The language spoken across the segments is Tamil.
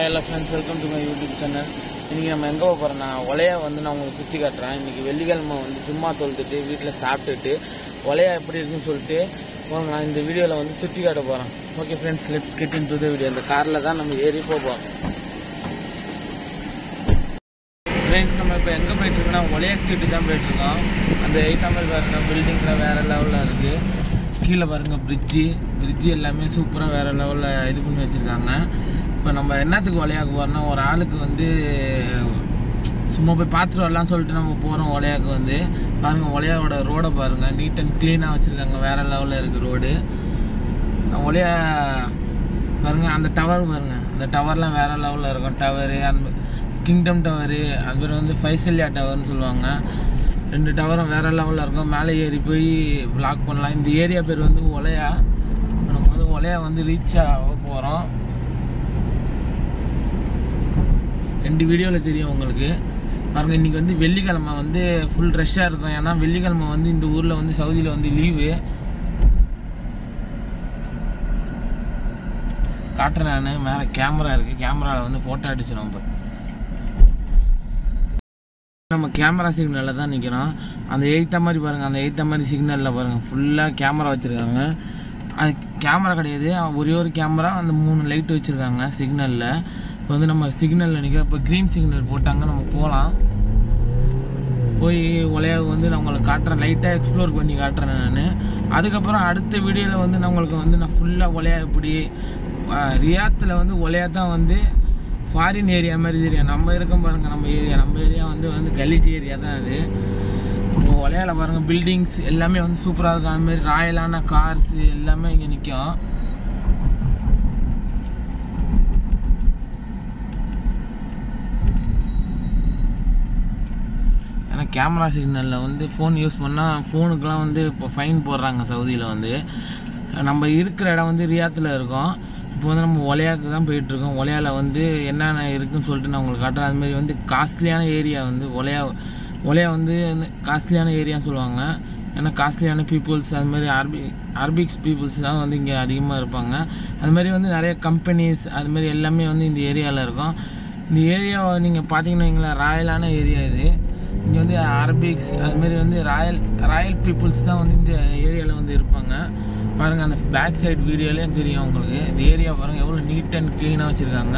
hello friends welcome to my YouTube channel இன்றைக்கி நம்ம எங்கே போகிறோம்னா ஒலையா வந்து நான் உங்களுக்கு சுற்றி காட்டுறேன் இன்றைக்கி வெள்ளிக்கிழமை வந்து சும்மா தொழுத்துட்டு வீட்டில் சாப்பிட்டுட்டு ஒலையா எப்படி இருக்குன்னு சொல்லிட்டு போங்க நான் இந்த வீடியோவில் வந்து சுற்றி காட்ட போகிறேன் okay friends let's get into the video இந்த காரில் தான் நம்ம ஏறி போக போகிறோம் ஃப்ரெண்ட்ஸ் நம்ம இப்போ எங்கே போயிட்டு இருக்கோம்னா ஒலையா ஸ்ட்ரீட்டு தான் போயிட்டு இருக்கோம் அந்த எயிட்டாமல் பாருங்க பில்டிங்கில் வேறு லெவலில் இருக்குது கீழே பாருங்க பிரிட்ஜு பிரிட்ஜு எல்லாமே சூப்பராக வேறு லெவலில் இது பண்ணி வச்சுருக்காங்க இப்போ நம்ம என்னத்துக்கு ஒலையாக்கு போகிறோம்னா ஒரு ஆளுக்கு வந்து சும்மா போய் பார்த்துட்டு வரலாம்னு சொல்லிட்டு நம்ம போகிறோம் ஒலையாக்கு வந்து பாருங்கள் ஒலையாவோட ரோடை பாருங்கள் நீட் அண்ட் க்ளீனாக வச்சுருக்காங்க வேறு லெவலில் இருக்குது ரோடு ஒலையா பாருங்க அந்த டவர் பாருங்க அந்த டவர்லாம் வேற லெவலில் இருக்கும் டவரு அந்த கிங்டம் டவரு அது பேர் வந்து ஃபைசல்யா டவர்னு சொல்லுவாங்க ரெண்டு டவரும் வேற லெவலில் இருக்கும் மேலே ஏறி போய் vlog பண்ணலாம் இந்த ஏரியா பேர் வந்து ஒலையா இப்ப நம்ம வந்து ஒலையா வந்து ரீச் ஆக போகிறோம் ரெண்டு வீடியோவில் தெரியும் உங்களுக்கு பாருங்க இன்னைக்கு வந்து வெள்ளிக்கிழமை வந்து ஃபுல் ரஷ்ஷாக இருக்கும் ஏன்னா வெள்ளிக்கிழமை வந்து இந்த ஊரில் வந்து சவுதியில் வந்து லீவு காட்டுறேன் நான் மேலே கேமரா இருக்குது கேமராவில் வந்து ஃபோட்டோ அடிச்சிடும் இப்போ நம்ம கேமரா சிக்னலில் தான் நிற்கிறோம் அந்த எயித்த மாதிரி பாருங்கள் அந்த எயித்த மாதிரி சிக்னலில் பாருங்கள் ஃபுல்லாக கேமரா வச்சுருக்காங்க அது கேமரா கிடையாது ஒரே ஒரு கேமரா அந்த மூணு லைட் வச்சுருக்காங்க சிக்னலில் இப்போ வந்து நம்ம சிக்னலில் நிற்க இப்போ க்ரீன் சிக்னல் போட்டாங்க நம்ம போகலாம் போய் உலையாக வந்து நான் உங்களுக்கு காட்டுறேன் லைட்டாக எக்ஸ்ப்ளோர் பண்ணி காட்டுறேன் நான் அதுக்கப்புறம் அடுத்த வீடியோவில் வந்து நான் உங்களுக்கு வந்து நான் ஃபுல்லாக ஒலையா இப்படி ரியாத்தில் வந்து ஒலையா தான் வந்து ஃபாரின் ஏரியா மாதிரி தெரியும் நம்ம இருக்கோம் பாருங்கள் நம்ம ஏரியா நம்ம ஏரியா வந்து வந்து கலிஜ் ஏரியா தான் அது இப்போ ஒலையால பாருங்கள் பில்டிங்ஸ் எல்லாமே வந்து சூப்பராக இருக்கும் அது மாதிரி ராயலான கார்ஸ் எல்லாமே இங்கே நிற்கும் ஏன்னா கேமரா சிக்னலில் வந்து ஃபோன் யூஸ் பண்ணால் ஃபோனுக்கெலாம் வந்து இப்போ ஃபைன் போடுறாங்க சவுதியில் வந்து நம்ம இருக்கிற இடம் வந்து ரியாத்தில் இருக்கோம் இப்போ வந்து நம்ம ஒலையாக்கு தான் போயிட்டுருக்கோம் ஒலையாவில் வந்து என்னென்ன இருக்குன்னு சொல்லிட்டு நான் உங்களுக்கு காட்டுறேன் அதுமாரி வந்து காஸ்ட்லியான ஏரியா வந்து ஒலையா ஒலையா வந்து காஸ்ட்லியான ஏரியான்னு சொல்லுவாங்க ஏன்னா காஸ்ட்லியான பீப்புள்ஸ் அது மாதிரி அரபி அரபிக்ஸ் பீப்புள்ஸ் தான் வந்து இங்கே அதிகமாக இருப்பாங்க அது மாதிரி வந்து நிறைய கம்பெனிஸ் அது மாதிரி எல்லாமே வந்து இந்த ஏரியாவில் இருக்கும் இந்த ஏரியாவை நீங்கள் பார்த்தீங்கன்னா வைங்களேன் ராயலான ஏரியா இது இங்கே வந்து அரபிக்ஸ் அதுமாரி வந்து ராயல் ராயல் பீப்புள்ஸ் தான் வந்து இந்த ஏரியாவில் வந்து இருப்பாங்க பாருங்கள் அந்த பேக் சைடு வீடியோலேயே தெரியும் உங்களுக்கு இந்த ஏரியா பாருங்கள் எவ்வளோ நீட் அண்ட் க்ளீனாக வச்சுருக்காங்க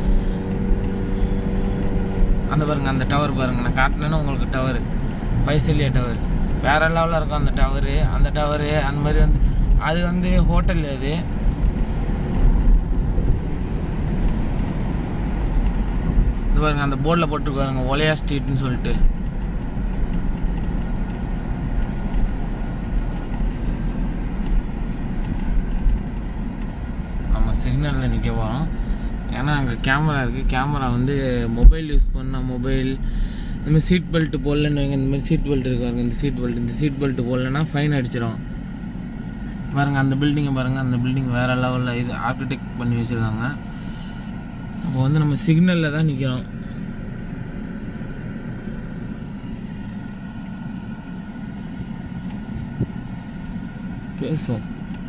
அந்த பாருங்கள் அந்த டவர் பாருங்கள் நான் காட்டினேன்னா உங்களுக்கு டவர் பைசல்லியா டவர் வேற லெவலில் இருக்கும் அந்த டவரு அந்த டவரு அந்த மாதிரி வந்து அது வந்து ஹோட்டல் அது இது பாருங்க அந்த போர்டில் போட்டுருக்காருங்க ஒலையா ஸ்ட்ரீட்னு சொல்லிட்டு நம்ம சிக்னலில் நிற்க போகிறோம் ஏன்னா அங்கே கேமரா இருக்குது கேமரா வந்து மொபைல் யூஸ் பண்ணால் மொபைல் இந்தமாதிரி சீட் பெல்ட் போடலன்னு வைங்க இந்த மாதிரி சீட் பெல்ட் இருக்காருங்க இந்த சீட் பெல்ட் இந்த சீட் பெல்ட் போடலன்னா ஃபைன் அடிச்சிடும் பாருங்கள் அந்த பில்டிங்கை பாருங்கள் அந்த பில்டிங் வேறு லெவலில் இது ஆர்கிடெக்ட் பண்ணி வச்சுருக்காங்க அப்போ வந்து நம்ம சிக்னலில் தான் நிற்கிறோம் பேசுவோம்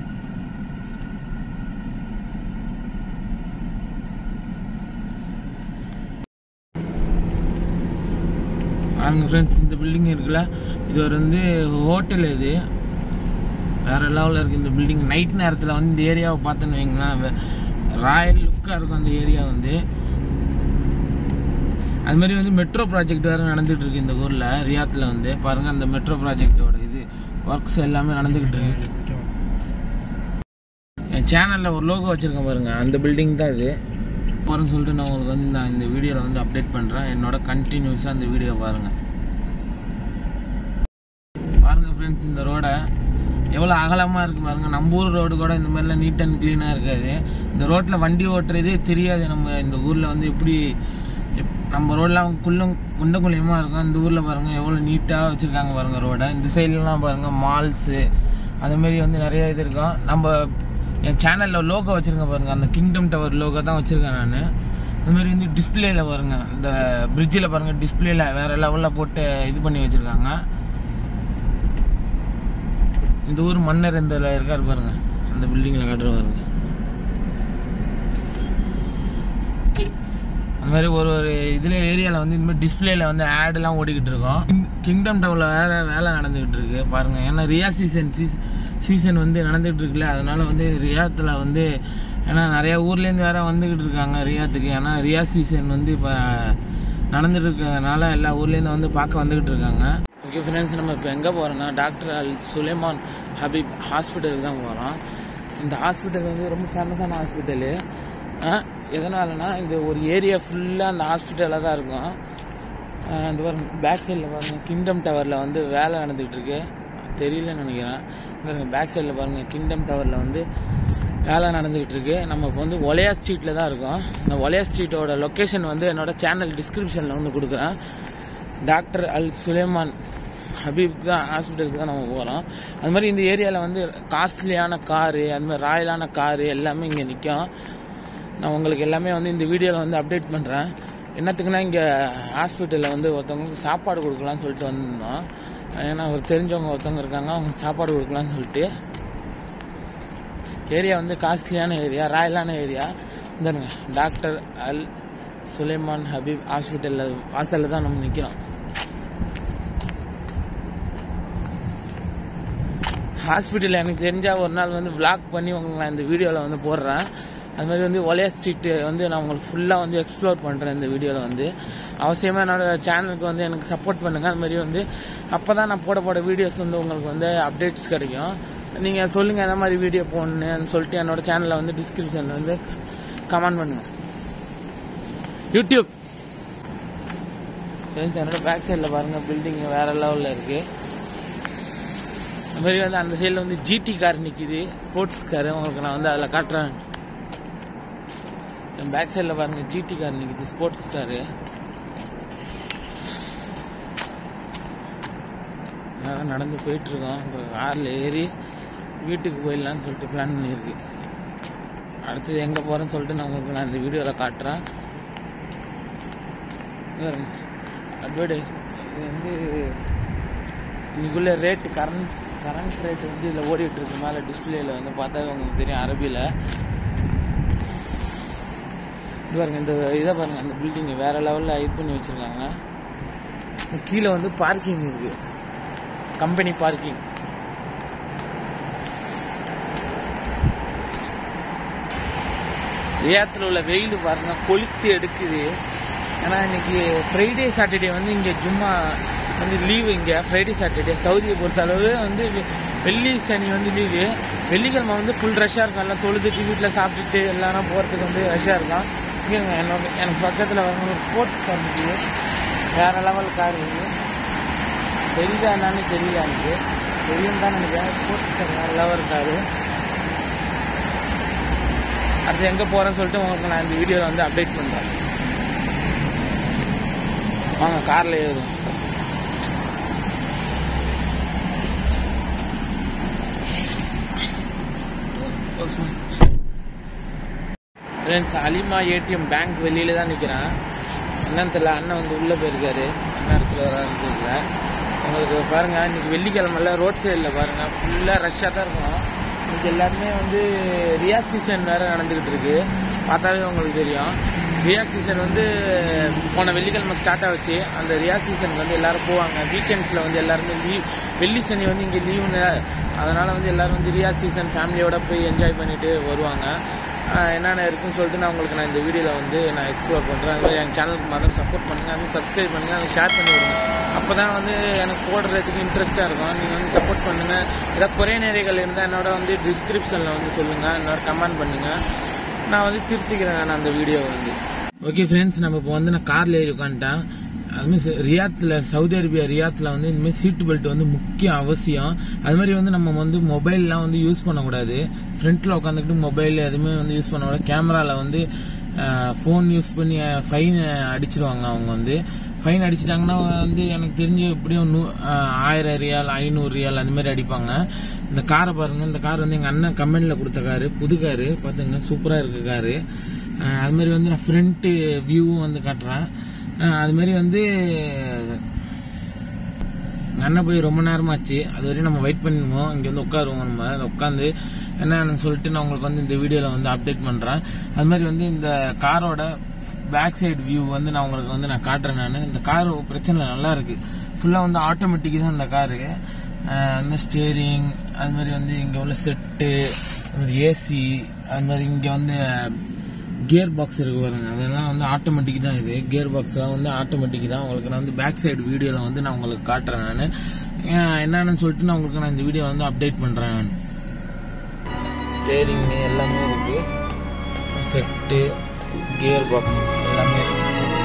பாருங்க ஃப்ரெண்ட்ஸ் இந்த பில்டிங் இருக்குல்ல இது ஒரு வந்து ஹோட்டல் இது வேற லெவலில் இருக்குது இந்த பில்டிங் நைட் நேரத்தில் வந்து இந்த ஏரியாவை பார்த்தோன்னு வைங்களேன் ராயல் லுக்காக இருக்கும் அந்த ஏரியா வந்து அது மாதிரி வந்து மெட்ரோ ப்ராஜெக்ட் வேறு நடந்துகிட்டு இருக்கு இந்த ஊரில் ரியாத்தில் வந்து பாருங்கள் அந்த மெட்ரோ ப்ராஜெக்டோட இது ஒர்க்ஸ் எல்லாமே நடந்துக்கிட்டு இருக்கு என் சேனலில் ஒரு லோகோ வச்சுருக்கேன் பாருங்கள் அந்த பில்டிங் தான் இது போகிறேன்னு சொல்லிட்டு நான் உங்களுக்கு வந்து நான் இந்த வீடியோவில் வந்து அப்டேட் பண்ணுறேன் என்னோட கண்டினியூஸாக அந்த வீடியோ பாருங்கள் பாருங்கள் ஃப்ரெண்ட்ஸ் இந்த ரோடை எவ்வளோ அகலமாக இருக்குது பாருங்கள் நம்ம ஊர் ரோடு கூட இந்த மாதிரிலாம் நீட் அண்ட் க்ளீனாக இருக்காது இந்த ரோட்டில் வண்டி ஓட்டுறதே தெரியாது நம்ம இந்த ஊரில் வந்து எப்படி எப்- நம்ம ரோடெலாம் குள்ளும் குண்ட குழியமாக இருக்கும் இந்த ஊரில் பாருங்கள் எவ்வளோ நீட்டாக வச்சுருக்காங்க பாருங்கள் ரோடை இந்த சைட்லலாம் பாருங்கள் மால்ஸு அதுமாரி வந்து நிறைய இது இருக்கும் நம்ம என் சேனலில் லோகோ வச்சுருக்கேன் பாருங்கள் அந்த கிங்டம் டவர் லோகோ தான் வச்சுருக்கேன் நான் அதுமாரி வந்து டிஸ்பிளேல பாருங்கள் இந்த பிரிட்ஜில் பாருங்கள் டிஸ்பிளேல வேறு லெவலில் போட்டு இது பண்ணி வச்சுருக்காங்க இந்த ஊர் மன்னர் இந்த இருக்காரு பாருங்க அந்த பில்டிங்கில் காட்டுற பாருங்க அந்த மாதிரி ஒரு ஒரு இதில் ஏரியாவில் வந்து இந்த மாதிரி டிஸ்பிளேல வந்து ஆடெல்லாம் ஓடிக்கிட்டு இருக்கோம் கிங்டம் டவுனில் வேற வேலை நடந்துக்கிட்டு இருக்கு பாருங்க ஏன்னா ரியா சீசன் சீசன் வந்து நடந்துகிட்டு இருக்குல்ல அதனால வந்து ரியாத்தில் வந்து ஏன்னா நிறைய ஊர்லேருந்து வேற வந்துக்கிட்டு இருக்காங்க ரியாத்துக்கு ஏன்னா ரியா சீசன் வந்து இப்போ நடந்துட்டு இருக்கிறதுனால எல்லா ஊர்லேருந்து வந்து பார்க்க வந்துக்கிட்டு இருக்காங்க ஓகே ஃப்ரெண்ட்ஸ் நம்ம இப்போ எங்கே போகிறோம்னா டாக்டர் அல் சுலைமான் ஹபீப் ஹாஸ்பிட்டலுக்கு தான் போகிறோம் இந்த ஹாஸ்பிட்டல் வந்து ரொம்ப ஃபேமஸான ஹாஸ்பிட்டலு எதனாலனா இது ஒரு ஏரியா ஃபுல்லாக அந்த ஹாஸ்பிட்டலில் தான் இருக்கும் ஆஹ் இந்த பாருங்க பேக் சைடில் பாருங்கள் கிங்டம் டவரில் வந்து வேலை நடந்துகிட்டு இருக்கு தெரியலன்னு நினைக்கிறேன் பாருங்க பேக் சைடில் பாருங்கள் கிங்டம் டவரில் வந்து வேலை நடந்துகிட்டு இருக்கு நம்ம இப்போ வந்து ஒலையா ஸ்ட்ரீட்டில் தான் இருக்கோம் இந்த ஒலையா ஸ்ட்ரீட்டோட லொக்கேஷன் வந்து என்னோட சேனல் டிஸ்கிரிப்ஷனில் வந்து கொடுக்குறேன் டாக்டர் அல் சுலைமான் ஹபீப்க்கு தான் ஹாஸ்பிட்டலுக்கு தான் நம்ம போகிறோம் அது மாதிரி இந்த ஏரியாவில் வந்து காஸ்ட்லியான காரு அது மாதிரி ராயலான காரு எல்லாமே இங்கே நிற்கும் நான் உங்களுக்கு எல்லாமே வந்து இந்த வீடியோவில் வந்து அப்டேட் பண்ணுறேன் என்னத்துக்குன்னா இங்கே ஹாஸ்பிட்டலில் வந்து ஒருத்தவங்களுக்கு சாப்பாடு கொடுக்கலாம்னு சொல்லிட்டு வந்திருந்தோம் ஏன்னா ஒரு தெரிஞ்சவங்க ஒருத்தவங்க இருக்காங்க அவங்க சாப்பாடு கொடுக்கலாம்னு சொல்லிட்டு ஏரியா வந்து காஸ்ட்லியான ஏரியா ராயலான ஏரியா இந்த டாக்டர் அல் சுலைமான் ஹபீப் ஹாஸ்பிட்டலில் வாசலில் தான் நம்ம நிற்கிறோம் ஹாஸ்பிட்டல் எனக்கு தெரிஞ்சா ஒரு நாள் வந்து vlog பண்ணி உங்களுக்கு நான் இந்த வீடியோவில் வந்து போடுறேன் அது மாதிரி வந்து ஒலையா ஸ்ட்ரீட் வந்து நான் உங்களுக்கு ஃபுல்லாக வந்து எக்ஸ்ப்ளோர் பண்ணுறேன் இந்த வீடியோவில் வந்து அவசியமாக என்னோட சேனலுக்கு வந்து எனக்கு சப்போர்ட் பண்ணுங்கள் அது மாதிரி வந்து அப்போ தான் நான் போட போட வீடியோஸ் வந்து உங்களுக்கு வந்து அப்டேட்ஸ் கிடைக்கும் நீங்கள் சொல்லுங்கள் எந்த மாதிரி வீடியோ போடணுன்னு சொல்லிட்டு என்னோட சேனலில் வந்து டிஸ்கிரிப்ஷனில் வந்து கமெண்ட் பண்ணுங்க யூடியூப் ஃப்ரெண்ட்ஸ் என்னோட பேக் சைடில் பாருங்கள் பில்டிங் வேற லெவலில் இருக்குது அது மாதிரி வந்து அந்த சைடில் வந்து ஜிடி கார் நிற்கிது ஸ்போர்ட்ஸ் கார் உங்களுக்கு நான் வந்து அதில் காட்டுறேன் என் பேக் சைடில் பாருங்க ஜிடி கார் நிற்கிது ஸ்போர்ட்ஸ் காரு நேரம் நடந்து போயிட்டு இருக்கோம் இப்போ காரில் ஏறி வீட்டுக்கு போயிடலான்னு சொல்லிட்டு பிளான் பண்ணியிருக்கு அடுத்தது எங்கே போகிறேன்னு சொல்லிட்டு நான் உங்களுக்கு நான் இந்த வீடியோவில் காட்டுறேன் அட்வர்டைஸ் இது வந்து இன்னைக்குள்ள ரேட்டு கரண்ட் கரண்ட் ரேட் வந்து இதில் ஓடிட்டு இருக்கு மேலே டிஸ்பிளேல வந்து பார்த்தா உங்களுக்கு தெரியும் அரபியில் இது பாருங்க இந்த இதை பாருங்க அந்த பில்டிங் வேற லெவலில் இது பண்ணி வச்சிருக்காங்க கீழே வந்து பார்க்கிங் இருக்கு கம்பெனி பார்க்கிங் ரியாத்தில் உள்ள வெயில் பாருங்க கொளுத்து எடுக்குது ஏன்னா இன்னைக்கு ஃப்ரைடே சாட்டர்டே வந்து இங்கே ஜும்மா வந்து லீவு இங்கே ஃப்ரைடே சாட்டர்டே சவுதியை பொறுத்த அளவு வந்து வெ- வெள்ளி சனி வந்து லீவு வெள்ளிக்கிழமை வந்து ஃபுல் ரஷ்ஷாக இருக்கும் எல்லாம் தொழுதுட்டு வீட்டில் சாப்பிட்டுட்டு எல்லாரும் போகிறதுக்கு வந்து ரஷ்ஷாக இருக்கும் இங்கே என்னோட எனக்கு பக்கத்தில் வந்து ஒரு ஸ்போர்ட்ஸ் கார் இருக்குது வேற லெவல் கார் இது தெரியுதா என்னன்னு தெரியல எனக்கு தெரியும் தான் நினைக்கிறேன் ஸ்போர்ட்ஸ் கார் வேற லெவல் காரு அடுத்து எங்கே போகிறேன்னு சொல்லிட்டு உங்களுக்கு நான் இந்த வீடியோவில் வந்து அப்டேட் பண்ணுறேன் வாங்க காரில் ஏறும் ஃப்ரெண்ட்ஸ் அலிமா ஏடிஎம் பேங்க் வெளியில தான் நிற்கிறேன் என்னன்னு தெரியல அண்ணன் வந்து உள்ளே போயிருக்காரு என்ன இடத்துல வரான்னு தெரியல உங்களுக்கு பாருங்க இன்னைக்கு வெள்ளிக்கிழமைல ரோட் சைடில் பாருங்க ஃபுல்லாக ரஷ்ஷாக தான் இருக்கும் இன்னைக்கு எல்லாருமே வந்து ரியா சீசன் வேற நடந்துகிட்டு இருக்கு பார்த்தாவே உங்களுக்கு தெரியும் ரியா சீசன் வந்து போன வெள்ளிக்கிழமை ஸ்டார்ட் ஆச்சு அந்த ரியா சீசனுக்கு வந்து எல்லாரும் போவாங்க வீக்கெண்ட்ஸில் வந்து எல்லாருமே லீவ் வெள்ளி சனி வந்து இங்கே லீவுன்னு அதனால வந்து எல்லாரும் வந்து ரியா சீசன் ஃபேமிலியோட போய் என்ஜாய் பண்ணிட்டு வருவாங்க ஆஹ் என்னென்ன இருக்குன்னு சொல்லிட்டு நான் உங்களுக்கு நான் இந்த வீடியோவில் வந்து நான் எக்ஸ்ப்ளோர் பண்ணுறேன் அது மாதிரி என் சேனலுக்கு மாதிரி சப்போர்ட் பண்ணுங்கள் அது சப்ஸ்கிரைப் பண்ணுங்கள் அதை ஷேர் பண்ணி விடுங்க அப்போ தான் வந்து எனக்கு போடுறதுக்கு இன்ட்ரெஸ்ட்டாக இருக்கும் நீங்கள் வந்து சப்போர்ட் பண்ணுங்கள் ஏதாவது குறை நிறைகள் இருந்தால் என்னோட வந்து டிஸ்கிரிப்ஷனில் வந்து சொல்லுங்கள் என்னோட கமெண்ட் பண்ணுங்கள் நான் வந்து திருத்திக்கிறேன் நான் அந்த வீடியோவை வந்து ஓகே ஃப்ரெண்ட்ஸ் நம்ம இப்போ வந்து நான் காரில் ஏறி உட்காந்துட்டேன் அதுமாதிரி ரியாத்தில் சவுதி அரேபியா ரியாத்தில் வந்து இந்தமாதிரி சீட் பெல்ட் வந்து முக்கிய அவசியம் அது மாதிரி வந்து நம்ம வந்து மொபைல்லாம் வந்து யூஸ் பண்ணக்கூடாது ஃப்ரண்ட்டில் உட்காந்துக்கிட்டு மொபைல் எதுவுமே வந்து யூஸ் பண்ணக்கூடாது கேமராவில் வந்து ஃபோன் யூஸ் பண்ணி ஃபைன் அடிச்சிருவாங்க அவங்க வந்து ஃபைன் அடிச்சிட்டாங்கன்னா வந்து எனக்கு தெரிஞ்சு எப்படியும் நூ அஹ், ஆயிரம் ரியால் ஐநூறு ரியால் அந்த மாதிரி அடிப்பாங்க இந்த காரை பாருங்க இந்த கார் வந்து எங்கள் அண்ணன் கம்பெனியில் கொடுத்த காரு புது காரு பார்த்துங்க சூப்பராக இருக்கு காரு அஹ், அது மாதிரி வந்து நான் ஃப்ரண்ட்டு வியூவும் வந்து காட்டுறேன் அஹ், அது மாதிரி வந்து எங்கள் அண்ணன் போய் ரொம்ப நேரமாச்சு அது வரையும் நம்ம வெயிட் பண்ணிடுவோம் இங்கே வந்து உட்காருவோம் நம்ம அதை உட்காந்து என்னன்னு சொல்லிட்டு நான் உங்களுக்கு வந்து இந்த வீடியோவில் வந்து அப்டேட் பண்ணுறேன் அது மாதிரி வந்து இந்த காரோட பேக் சைடு வியூ வந்து நான் உங்களுக்கு வந்து நான் காட்டுறேன் நான் இந்த கார் பிரச்சனை இல்லை, நல்லா இருக்கு ஃபுல்லாக வந்து ஆட்டோமேட்டிக் தான் இந்த காரு வந்து ஸ்டேரிங் அது மாதிரி வந்து இங்கே உள்ள செட்டு அது மாதிரி ஏசி அது மாதிரி இங்கே வந்து கியர் பாக்ஸ் இருக்கு பாருங்க அதெல்லாம் வந்து ஆட்டோமேட்டிக் தான் இது கியர் பாக்ஸ்லாம் வந்து ஆட்டோமேட்டிக் தான் உங்களுக்கு நான் வந்து பேக் சைடு வீடியோவில் வந்து நான் உங்களுக்கு காட்டுறேன் நான் என்னன்னு சொல்லிட்டு நான் உங்களுக்கு நான் இந்த வீடியோ வந்து அப்டேட் பண்ணுறேன் நான் ஸ்டேரிங் எல்லாமே இருக்கு செட்டு கியர் பாக்ஸ் எல்லாமே இருக்கு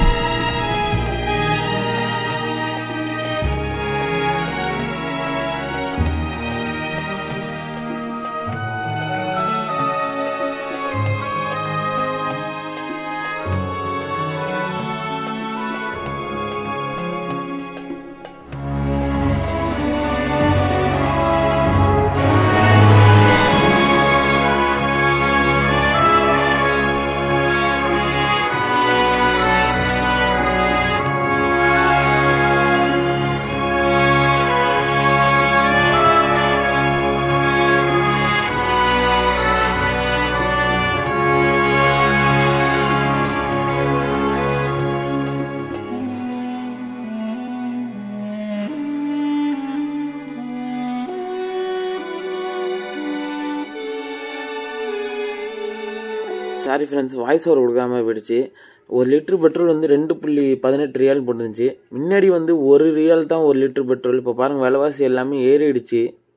சாரி ஃப்ரெண்ட்ஸ் வாய்ஸ் ஓவர் கொடுக்காம போயிடுச்சு ஒரு லிட்டர் பெட்ரோல் வந்து ரெண்டு புள்ளி பதினெட்டு ரியால் போட்டுருந்துச்சு முன்னாடி வந்து ஒரு ரியால் தான் ஒரு லிட்டர் பெட்ரோல் இப்போ பாருங்கள் விலைவாசி எல்லாமே ஏறிடுச்சு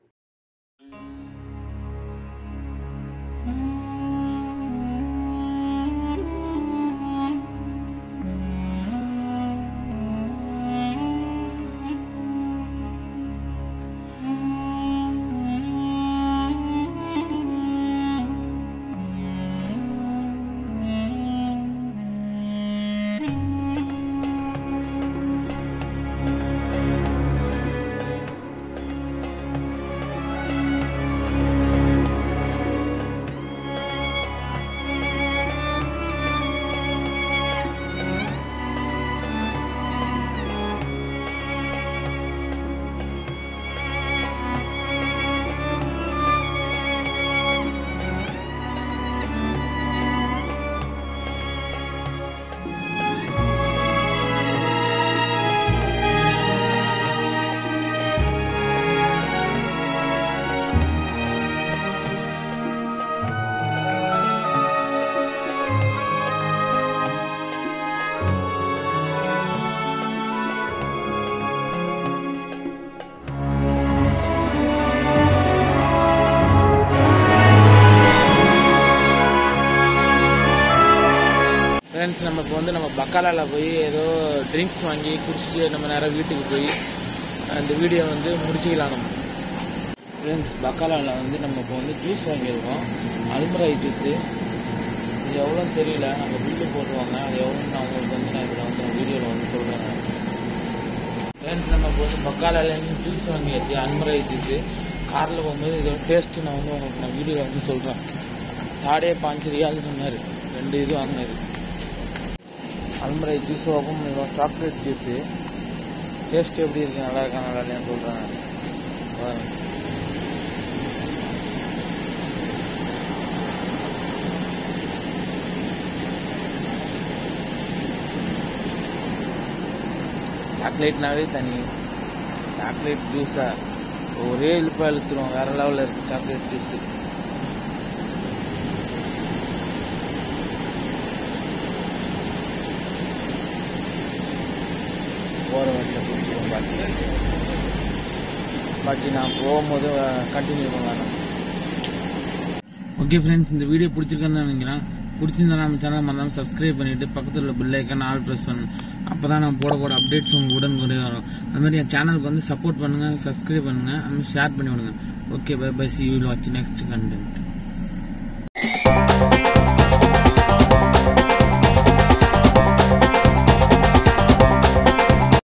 ஃப்ரெண்ட்ஸ் நம்ம இப்போ வந்து நம்ம பக்காலால போய் ஏதோ ட்ரிங்க்ஸ் வாங்கி குடிச்சிட்டு நம்ம நேராக வீட்டுக்கு போய் அந்த வீடியோ வந்து முடிச்சுக்கலாம் நம்ம ஃப்ரெண்ட்ஸ் பக்காலால வந்து நம்ம இப்போ வந்து ஜூஸ் வாங்கியிருக்கோம் அல்மராய் ஜூஸு இது எவ்வளோன்னு தெரியல நம்ம பில்லு போட்டுருவாங்க அது எவ்வளோன்னு நான் உங்களுக்கு வந்து நான் இதில் வந்து வீடியோவில் வந்து சொல்கிறேன் ஃப்ரெண்ட்ஸ் நம்ம இப்போ வந்து பக்காலாலேருந்து ஜூஸ் வாங்கியாச்சு அல்மராய் ஜூஸு காரில் போகும்போது இதோட டேஸ்ட்டு நான் வந்து உங்களுக்கு நான் வீடியோவில் வந்து சொல்கிறேன் சாடே பாஞ்சு ரியால் சொன்னார் ரெண்டு இது வாங்கினது அல்மரை ஜூஸ் ஓப்பன் பண்ணிடுவோம் சாக்லேட் ஜூஸு டேஸ்ட் எப்படி இருக்கு நல்லா இருக்கா நல்லா இல்லையான்னு சொல்கிறேன் சாக்லேட்னாவே தனி சாக்லேட் ஜூஸா ஒரே இழுப்பாக இழுத்துருவோம் வேற லெவலில் இருக்கு சாக்லேட் ஜூஸு போகிற வழியில் குடிச்சிடுவோம் பாக்கி பாக்கி நான் போகும்போது கண்டினியூ பண்ணலாம் ஓகே ஃப்ரெண்ட்ஸ் இந்த வீடியோ பிடிச்சிருக்கேன்னு நினைக்கிறேன் பிடிச்சிருந்தா நம்ம சேனல் மறந்தாமல் சப்ஸ்கிரைப் பண்ணிவிட்டு பக்கத்தில் உள்ள பில் ஐக்கன் ஆல் ப்ரெஸ் பண்ணுங்க அப்போ தான் நான் போட போட அப்டேட்ஸ் உங்களுக்கு உடனுக்குடைய வரும் அது மாதிரி என் சேனலுக்கு வந்து சப்போர்ட் பண்ணுங்கள் சப்ஸ்கிரைப் பண்ணுங்கள் அது மாதிரி ஷேர் பண்ணி விடுங்க okay bye bye see will watch next content